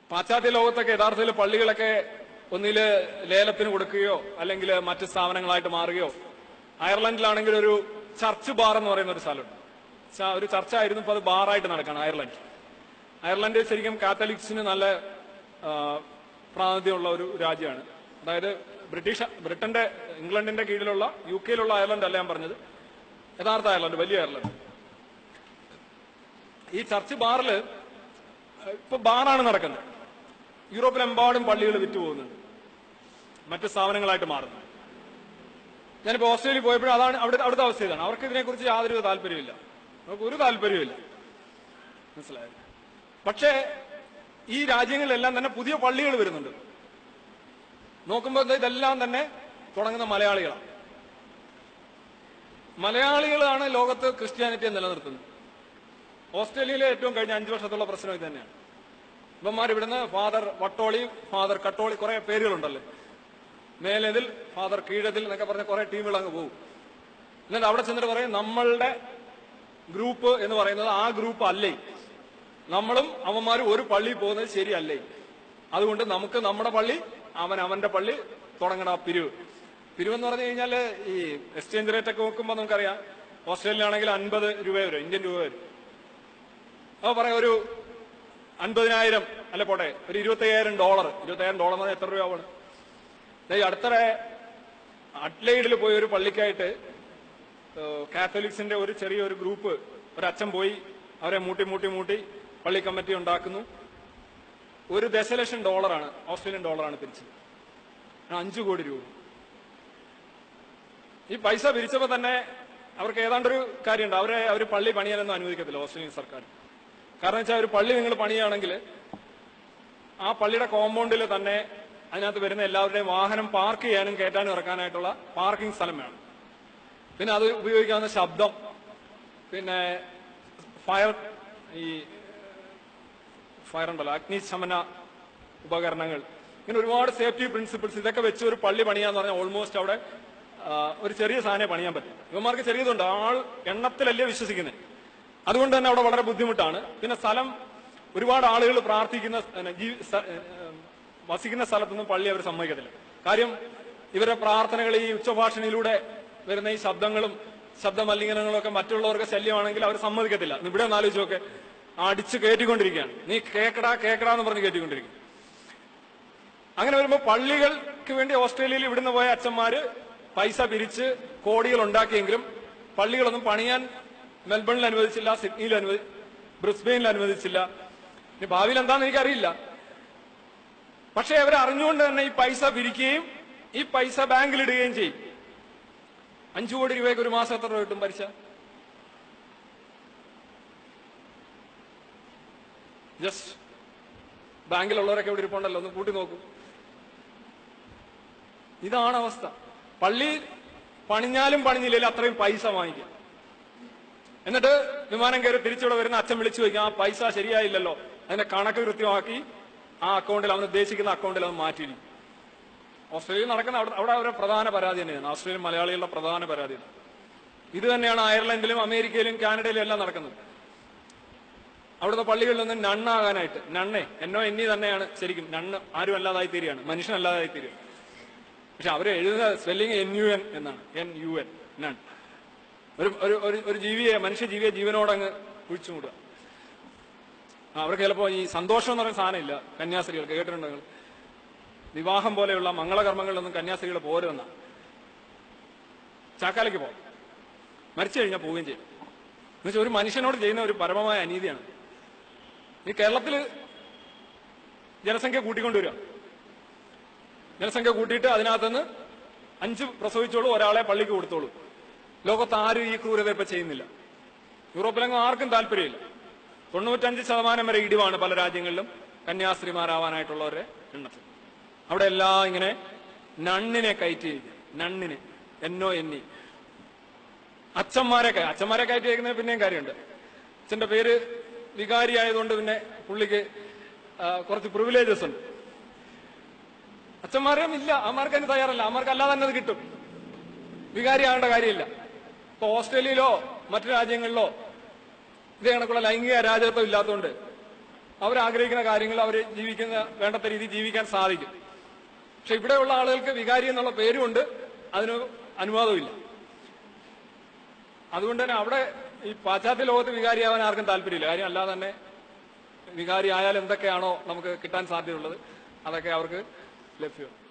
പാശ്ചാത്യ ലോകത്തൊക്കെ യഥാർത്ഥത്തിൽ പള്ളികളൊക്കെ ഒന്നില് ലേലത്തിന് കൊടുക്കുകയോ അല്ലെങ്കിൽ മറ്റ് സ്ഥാപനങ്ങളായിട്ട് മാറുകയോ അയർലൻഡിലാണെങ്കിൽ ഒരു ചർച്ച് ബാർ എന്ന് പറയുന്ന ഒരു സ്ഥലമുണ്ട് ച- ഒരു ചർച്ചായിരുന്നു ഇപ്പൊ അത് ബാറായിട്ട് നടക്കുകയാണ് അയർലൻഡ് അയർലൻഡ് ശരിക്കും കാത്തലിക്സിന് നല്ല ആ, പ്രാതിനിധ്യമുള്ള ഒരു രാജ്യമാണ് അതായത് ബ്രിട്ടീഷ് ബ്രിട്ടന്റെ ഇംഗ്ലണ്ടിന്റെ കീഴിലുള്ള യു കെയിലുള്ള അയർലൻഡ് അല്ല ഞാൻ പറഞ്ഞത് യഥാർത്ഥ അയർലൻഡ് വലിയ അയർലൻഡ് ഈ ചർച്ച് ബാറിൽ ഇപ്പൊ ബാറാണ് നടക്കുന്നത് യൂറോപ്പിലെമ്പാടും പള്ളികൾ വിറ്റു പോകുന്നുണ്ട് മറ്റ് സ്ഥാപനങ്ങളായിട്ട് മാറുന്നു ഞാനിപ്പോ ഓസ്ട്രേലിയ പോയപ്പോഴും അതാണ് അവിടെ അവിടുത്തെ അവസ്ഥ ഇതാണ് അവർക്ക് ഇതിനെക്കുറിച്ച് യാതൊരു താല്പര്യമില്ല അവർക്ക് ഒരു താല്പര്യമില്ല മനസ്സിലായോ പക്ഷേ ഈ രാജ്യങ്ങളിലെല്ലാം തന്നെ പുതിയ പള്ളികൾ വരുന്നുണ്ട് നോക്കുമ്പോൾ ദേ ഇതെല്ലാം തന്നെ തുടങ്ങുന്ന മലയാളികളാണ് മലയാളികളാണ് ലോകത്ത് ക്രിസ്ത്യാനിറ്റിയെ നിലനിർത്തുന്നത് ഓസ്ട്രേലിയയിലെ ഏറ്റവും കഴിഞ്ഞ അഞ്ചു വർഷത്തുള്ള പ്രശ്നം ഇത് തന്നെയാണ് ഇവന്മാർ ഇവിടുന്ന് ഫാദർ വട്ടോളി ഫാദർ കട്ടോളി കുറെ പേരുകളുണ്ടല്ലോ മേലതിൽ ഫാദർ കീഴതിൽ എന്നൊക്കെ പറഞ്ഞ കുറെ ടീമുകൾ അങ്ങ് പോകും എന്നിട്ട് അവിടെ ചെന്നിട്ട് പറയും നമ്മളുടെ ഗ്രൂപ്പ് എന്ന് പറയുന്നത് ആ ഗ്രൂപ്പ് അല്ലേ നമ്മളും അവന്മാരും ഒരു പള്ളി പോകുന്നത് ശരിയല്ലേ അതുകൊണ്ട് നമുക്ക് നമ്മുടെ പള്ളി അവൻ അവന്റെ പള്ളി തുടങ്ങണ ആ പിരിവ് പിരിവെന്ന് പറഞ്ഞു കഴിഞ്ഞാല് ഈ എക്സ്ചേഞ്ച് റേറ്റ് ഒക്കെ നോക്കുമ്പോൾ നമുക്കറിയാം ഓസ്ട്രേലിയ ആണെങ്കിൽ അൻപത് രൂപ വരും ഇന്ത്യൻ രൂപ വരും അപ്പൊ പറയാം ഒരു അൻപതിനായിരം അല്ല പോട്ടെ ഒരു ഇരുപത്തയ്യായിരം ഡോളർ ഇരുപത്തയ്യായിരം ഡോളർ എന്ന് പറഞ്ഞാൽ എത്ര രൂപയാണ് ദേ ഈ അടുത്തിടെ അഡ്ലൈഡിൽ പോയ ഒരു പള്ളിക്കായിട്ട് ഏഹ്, കാത്തലിക്സിന്റെ ഒരു ചെറിയൊരു ഗ്രൂപ്പ് ഒരു അച്ഛൻ പോയി അവരെ മൂട്ടി മൂട്ടി മൂട്ടി പള്ളി കമ്മിറ്റി ഉണ്ടാക്കുന്നു ഒരു ദശലക്ഷം ഡോളറാണ് ഓസ്ട്രേലിയൻ ഡോളറാണ് പിരിച്ചത് അഞ്ചു കോടി രൂപ ഈ പൈസ പിരിച്ചപ്പോ തന്നെ അവർക്ക് ഏതാണ്ടൊരു കാര്യമുണ്ട് അവരെ അവർ പള്ളി പണിയാനൊന്നും അനുവദിക്കത്തില്ല ഓസ്ട്രേലിയൻ സർക്കാർ കാരണം വെച്ചാൽ ഒരു പള്ളി നിങ്ങൾ പണിയുകയാണെങ്കിൽ ആ പള്ളിയുടെ കോമ്പൗണ്ടിൽ തന്നെ അതിനകത്ത് വരുന്ന എല്ലാവരുടെയും വാഹനം പാർക്ക് ചെയ്യാനും കയറ്റാനും ഇറക്കാനായിട്ടുള്ള പാർക്കിംഗ് സ്ഥലം വേണം പിന്നെ അത് ഉപയോഗിക്കാവുന്ന ശബ്ദം പിന്നെ ഫയർ ഈ ഫയർ ഉണ്ടല്ലോ അഗ്നിശമന ഉപകരണങ്ങൾ ഇങ്ങനെ ഒരുപാട് സേഫ്റ്റി പ്രിൻസിപ്പിൾസ് ഇതൊക്കെ വെച്ച് ഒരു പള്ളി പണിയാന്ന് പറഞ്ഞാൽ ഓൾമോസ്റ്റ് അവിടെ ആ, ഒരു ചെറിയ സാധനം പണിയാൻ പറ്റും ഇവന്മാർക്ക് ചെറിയതുണ്ട് ആൾ എണ്ണത്തിലല്ലേ വിശ്വസിക്കുന്നത് അതുകൊണ്ട് തന്നെ അവിടെ വളരെ ബുദ്ധിമുട്ടാണ് പിന്നെ സ്ഥലം ഒരുപാട് ആളുകൾ പ്രാർത്ഥിക്കുന്ന പിന്നെ ജീ- സ- ഏ, വസിക്കുന്ന സ്ഥലത്തൊന്നും പള്ളി അവർ സമ്മതിക്കത്തില്ല കാര്യം ഇവരുടെ പ്രാർത്ഥനകൾ ഈ ഉച്ചഭാഷണിയിലൂടെ വരുന്ന ഈ ശബ്ദങ്ങളും ശബ്ദ മലിനീകരണങ്ങളും ഒക്കെ മറ്റുള്ളവർക്ക് ശല്യമാണെങ്കിൽ അവർ സമ്മതിക്കത്തില്ല ഇവിടെ ഒന്ന് ആലോചിച്ച് നോക്കെ അടിച്ച് കയറ്റിക്കൊണ്ടിരിക്കുകയാണ് നീ കേക്കടാ കേക്കടാ എന്ന് പറഞ്ഞ് കയറ്റിക്കൊണ്ടിരിക്കും അങ്ങനെ വരുമ്പോൾ പള്ളികൾക്ക് വേണ്ടി ഓസ്ട്രേലിയയിൽ ഇവിടുന്ന് പോയ അച്ഛന്മാര് പൈസ പിരിച്ച് കോടികൾ ഉണ്ടാക്കിയെങ്കിലും പള്ളികളൊന്നും പണിയാൻ മെൽബണിൽ അനുവദിച്ചില്ല സിഡ്നിയിൽ അനുവദി ബ്രിസ്ബെയിനിൽ അനുവദിച്ചില്ല ഇനി ഭാവിയിൽ എന്താണെന്ന് എനിക്കറിയില്ല പക്ഷേ അവർ അറിഞ്ഞുകൊണ്ട് തന്നെ ഈ പൈസ പിരിക്കുകയും ഈ പൈസ ബാങ്കിൽ ഇടുകയും ചെയ്യും അഞ്ചു കോടി രൂപയ്ക്ക് ഒരു മാസം എത്ര രൂപ കിട്ടും പലിശ ജസ്റ്റ് ബാങ്കിലുള്ളവരൊക്കെ ഇവിടെ ഇരിപ്പുണ്ടല്ലോ ഒന്ന് കൂട്ടി നോക്കൂ ഇതാണ് അവസ്ഥ പള്ളി പണിഞ്ഞാലും പണിഞ്ഞില്ലെങ്കിൽ അത്രയും പൈസ വാങ്ങിക്കും എന്നിട്ട് വിമാനം കയറി തിരിച്ചിവിടെ വരുന്ന അച്ഛൻ വിളിച്ചു വയ്ക്കും ആ പൈസ ശരിയായില്ലല്ലോ അതിന്റെ കണക്ക് കൃത്യമാക്കി ആ അക്കൗണ്ടിൽ അവൻ ഉദ്ദേശിക്കുന്ന അക്കൗണ്ടിൽ അവൻ മാറ്റിയിരിക്കും ഓസ്ട്രേലിയയിൽ നടക്കുന്ന അവിടെ അവിടെ അവരുടെ പ്രധാന പരാതി തന്നെയാണ് ഓസ്ട്രേലിയൻ മലയാളികളുടെ പ്രധാന പരാതി ഇത് തന്നെയാണ് അയർലൻഡിലും അമേരിക്കയിലും കാനഡയിലും എല്ലാം നടക്കുന്നത് അവിടുത്തെ പള്ളികളിലൊന്നും നണ്ണാകാനായിട്ട് നണ്ണേ എന്നോ എന്നി തന്നെയാണ് ശരിക്കും നണ്ണ് ആരും അല്ലാതായി തീരുകയാണ് മനുഷ്യനല്ലാതായി തീരുകയാണ് പക്ഷെ അവർ എഴുതുന്ന സ്പെല്ലിംഗ് എൻ യു എൻ എന്നാണ് എൻ യു എൻ നൺ ഒരു ഒരു- ഒരു ഒരു ജീവിയെ മനുഷ്യജീവിയെ ജീവനോടങ്ങ് കുഴിച്ചു മൂടുക ആ, അവർക്ക് ചിലപ്പോൾ ഈ സന്തോഷം എന്ന് പറയുന്ന സാധനമില്ല കന്യാസ്ത്രീകൾക്ക് കേട്ടിട്ടുണ്ടോ നിങ്ങൾ വിവാഹം പോലെയുള്ള മംഗളകർമ്മങ്ങളിലൊന്നും കന്യാസ്ത്രീകൾ പോരുമെന്നാണ് ചാക്കാലയ്ക്ക് പോകും മരിച്ചു കഴിഞ്ഞാൽ പോവുകയും ചെയ്യും എന്നുവെച്ചാൽ ഒരു മനുഷ്യനോട് ചെയ്യുന്ന ഒരു പരമമായ അനീതിയാണ് ഈ കേരളത്തിൽ ജനസംഖ്യ കൂട്ടിക്കൊണ്ടുവരിക ജനസംഖ്യ കൂട്ടിയിട്ട് അതിനകത്തുനിന്ന് അഞ്ച് പ്രസവിച്ചോളൂ ഒരാളെ പള്ളിക്ക് കൊടുത്തോളൂ ലോകത്ത് ആരും ഈ ക്രൂരത ഇപ്പൊ ചെയ്യുന്നില്ല യൂറോപ്പിലെങ്ങും ആർക്കും താല്പര്യമില്ല തൊണ്ണൂറ്റഞ്ച് ശതമാനം വരെ ഇടിവാണ് പല രാജ്യങ്ങളിലും കന്യാസ്ത്രീമാരാവാനായിട്ടുള്ളവരുടെ എണ്ണത്തിൽ അവിടെ എല്ലാം ഇങ്ങനെ നണ്ണിനെ കയറ്റി നണ്ണിനെ എന്നോ എന്നി അച്ഛന്മാരെ കയ- അച്ഛന്മാരെ കയറ്റി അയക്കുന്നതിന് പിന്നെയും കാര്യമുണ്ട് അച്ഛന്റെ പേര് വികാരി ആയതുകൊണ്ട് പിന്നെ പുള്ളിക്ക് ആ, കുറച്ച് പ്രിവിലേജസ് ഉണ്ട് അച്ഛന്മാരെയും ഇല്ല അമ്മമാർക്ക് അതിന് തയ്യാറല്ല അമ്മമാർക്ക് അല്ലാതെ തന്നെ അത് കിട്ടും വികാരി ആകേണ്ട കാര്യമില്ല ഇപ്പൊ ഓസ്ട്രേലിയയിലോ മറ്റു രാജ്യങ്ങളിലോ ഇതേ കണക്കുള്ള ലൈംഗിക അരാജകത്വം ഇല്ലാത്തതുകൊണ്ട് അവർ ആഗ്രഹിക്കുന്ന കാര്യങ്ങൾ അവർ ജീവിക്കുന്ന വേണ്ടത്ത രീതിയിൽ ജീവിക്കാൻ സാധിക്കും പക്ഷെ ഇവിടെയുള്ള ആളുകൾക്ക് വികാരി എന്നുള്ള പേരുമുണ്ട് അതിന് അനുവാദമില്ല അതുകൊണ്ട് തന്നെ അവിടെ ഈ പാശ്ചാത്യ ലോകത്ത് വികാരിയാവാൻ ആർക്കും താല്പര്യമില്ല കാര്യം അല്ലാതെ തന്നെ വികാരി ആയാൽ എന്തൊക്കെയാണോ നമുക്ക് കിട്ടാൻ സാധ്യതയുള്ളത് അതൊക്കെ അവർക്ക് ലഭ്യമാണ്